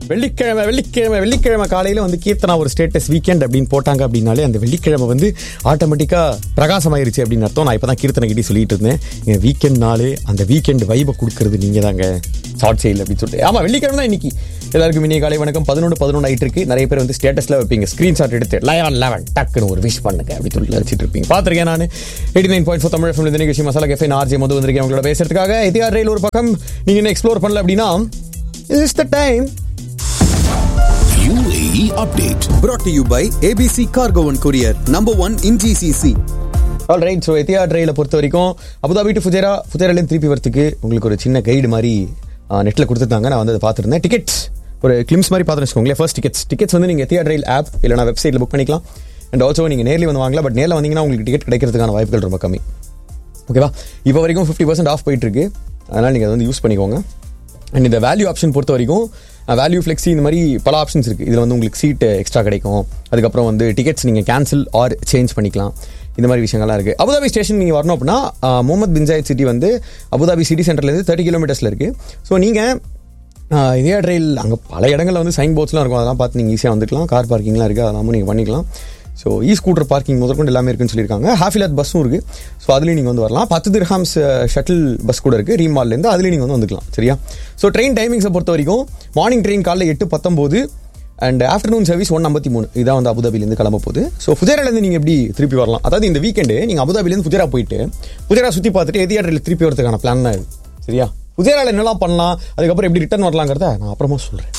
வெள்ளிக்கிழமை வெள்ளிக்கிழமை வெள்ளிக்கிழமை காலையில் வந்து கீர்த்தனா ஒரு ஸ்டேட்டஸ் வீக்கெண்ட் அப்படின்னு போட்டாங்க அப்படின்னாலே அந்த வெள்ளிக்கிழமை வந்து ஆட்டோமேட்டிக்காக பிரகாசமாயிருச்சு அப்படின்னு அர்த்தம் நான் இப்போ தான் கீர்த்தனை கிட்டே சொல்லிட்டு இருந்தேன் என் வீக்கெண்ட் நாளே அந்த வீக்கெண்ட் வைபை கொடுக்கறது நீங்கள் தாங்க ஷார்ட் செயல் அப்படின்னு சொல்லிட்டு ஆமாம் வெள்ளிக்கிழமை தான் இன்னைக்கு எல்லாருக்கும் இனிய காலை வணக்கம் பதினொன்று பதினொன்று ஆயிட்டு இருக்கு நிறைய பேர் வந்து ஸ்டேட்டஸில் வைப்பீங்க ஸ்க்ரீன்ஷாட் எடுத்து லெவன் லெவன் டக்குன்னு ஒரு விஷ் பண்ணுங்க அப்படி சொல்லி வச்சுட்டு இருப்பீங்க பார்த்துருக்கேன் நான் eighty nine point four Tamil FM ல இந்த நிகழ்ச்சி மசாலா கேஃபே ஆர்ஜே மது வந்திருக்கேன் உங்களோட பேசுறதுக்காக எத்தியார் ரயில் ஒரு பக்கம் நீங்கள் என்ன எக்ஸ்ப்ளோர் பண்ணல அப்படின்னா is the time UAE update. brought to you by ABC Cargo and Courier, number one in GCC. All right so Etihad ட்ரெயில பொறுத்த வரைக்கும் அபுதாபி டு ஃபுஜேரா ஃபுஜேராலேருந்து திருப்பி வரத்துக்கு உங்களுக்கு ஒரு சின்ன கைடு மாதிரி நெட்டில் கொடுத்துருந்தாங்க நான் வந்து அதை பார்த்துருந்தேன் டிக்கெட்ஸ் ஒரு கிளிம்ஸ் மாதிரி பார்த்து வச்சுக்கோங்களேன் ஃபர்ஸ்ட் டிக்கெட்ஸ் டிக்கெட்ஸ் வந்து நீங்கள் எத்தியா ட்ரெயில் ஆப் இல்லைனா வெப்சைட்டில் புக் பண்ணிக்கலாம் அண்ட் ஆல்சோ நீங்கள் நேர்லி வந்து வாங்கலாம் பட் நேரில் வந்தீங்கன்னா உங்களுக்கு டிக்கெட் கிடைக்கிறதுக்கான வாய்ப்புகள் ரொம்ப கம்மி ஓகேவா இப்போ வரைக்கும் ஃபிஃப்டி பர்சன்ட் ஆஃப் போயிட்டு இருக்கு அதனால் நீங்கள் அதை வந்து யூஸ் பண்ணிக்கோங்க அண்ட் இந்த வேல்யூ ஆப்ஷன் பொறுத்த வரைக்கும் வேல்யூ ஃப்ளெக்ஸி இந்த மாதிரி பல ஆப்ஷன்ஸ் இருக்குது இதில் வந்து உங்களுக்கு சீட் எக்ஸ்ட்ரா கிடைக்கும் அதுக்கப்புறம் வந்து டிக்கெட்ஸ் நீங்கள் கேன்சல் ஆர் சேஞ்ச் பண்ணிக்கலாம் இந்த மாதிரி விஷயங்கள்லாம் இருக்குது அபுதாபி ஸ்டேஷன் நீங்கள் வரணும் அப்படின்னா அஹ், முகமது பின் ஜாயத் சிட்டி வந்து அபுதாபி சிட்டி சென்டர்லேருந்து தேர்ட்டி கிலோமீட்டர்ஸில் இருக்குது ஸோ நீங்கள் இதே ட்ரெயில் அங்கே பல இடங்களில் வந்து சைன் போர்ட்ஸ்லாம் இருக்கும் அதெல்லாம் பார்த்து நீங்கள் ஈஸியாக வந்துக்கலாம் கார் பார்க்கிங்லாம் இருக்குது அதெல்லாமும் நீங்கள் பண்ணிக்கலாம் ஸோ இ ஸ்கூட்டர் பார்க்கிங் முதற்கொண்டு எல்லாமே இருக்குன்னு சொல்லியிருக்காங்க ஹாஃபிலாத் பஸ்ஸும் இருக்குது ஸோ அதுலேயும் நீங்கள் வந்து வரலாம் பத்து திர்ஹாம்ஸ் ஷட்டில் பஸ் கூட இருக்குது ரீமால்லேருந்து அதுலேயும் நீங்கள் வந்து வந்துக்கலாம் சரியா ஸோ ட்ரெயின் டைமிங்ஸை பொறுத்த வரைக்கும் மார்னிங் ட்ரெயின் காலைல எட்டு பத்தொம்போது அண்ட் ஆஃப்டர்நூன் சர்வீஸ் ஒன் ஐம்பத்தி மூணு இதான் வந்து அபுதாபிலேருந்து கிளம்ப போகுது ஸோ ஃபுஜேராலேருந்து நீங்கள் எப்படி திருப்பி வரலாம் அதாவது இந்த வீக்கெண்டு நீங்கள் அபுதாபிலேருந்து ஃபுஜேரா போயிட்டு ஃபுஜேரா சுற்றி பார்த்துட்டு எதியாட்டில் திருப்பி வரதுக்கான பிளான் தான் இது சரியா ஃபுஜேராவில் என்னெல்லாம் பண்ணலாம் அதுக்கப்புறம் எப்படி ரிட்டர்ன் வரலாங்கிறத நான் அப்புறமா சொல்கிறேன்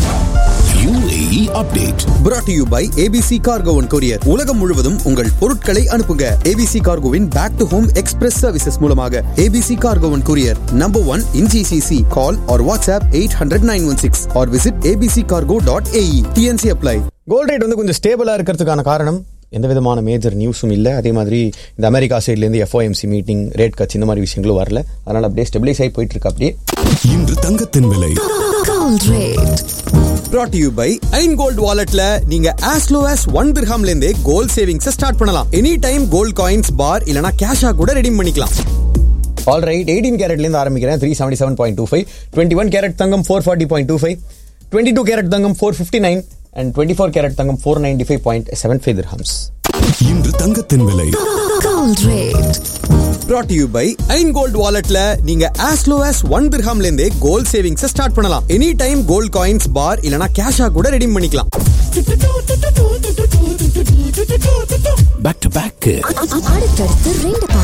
UAE update. brought to you by ABC Cargo and Courier. உலகம் முழுவதும் உங்கள் பொருட்களை அனுப்புங்க ABC Cargoவின் back to home express services மூலமாக ABC Cargo and Courier, number one in GCC. Call or WhatsApp 800-916 or visit abccargo.ae. TNC apply. Gold rate வந்து கொஞ்சம் ஸ்டேபிளாக இருக்கிறதுக்கான காரணம் எந்த விதமான மேஜர் நியூஸும் இல்லை அதே மாதிரி இந்த அமெரிக்கா சைட்லேருந்து எஃப்ஓஎம்சி மீட்டிங் ரேட் கட்ஸ் இந்த மாதிரி விஷயங்களும் வரல அதனால் அப்படியே ஸ்டெபிலைஸ் ஆகி போயிட்டு இருக்கு அப்படியே இன்று தங்கத்தின் விலை Gold rate. brought to you by Ain gold வாலெட்ல நீங்க as low as ஒன் திர்ஹாம்ல இருந்தே கோல்ட் சேவிங்ஸ் ஸ்டார்ட் பண்ணலாம் any time gold coins bar இல்லனா கேஷா கூட ரெடீம் பண்ணிக்கலாம் ஆல் ரைட் எயிட்டீன் கேரட்லேருந்து ஆரம்பிக்கிறேன் three seventy seven point two five twenty one carat தங்கம் four forty point two five twenty two carat தங்கம் four fifty nine and twenty four carat தங்கம் four ninety five point seven five dirhams இன்று தங்கத்தின் விலை Gold rate. brought to you by Ain gold வாலெட்ல நீங்க as low as one திர்ஹாம்ல இருந்தே gold savings start பண்ணலாம் any time gold coins bar இல்லனா கேஷா கூட ரெடீம் பண்ணிக்கலாம் பேக் டு பேக் அடுத்தடுத்து ரெண்டு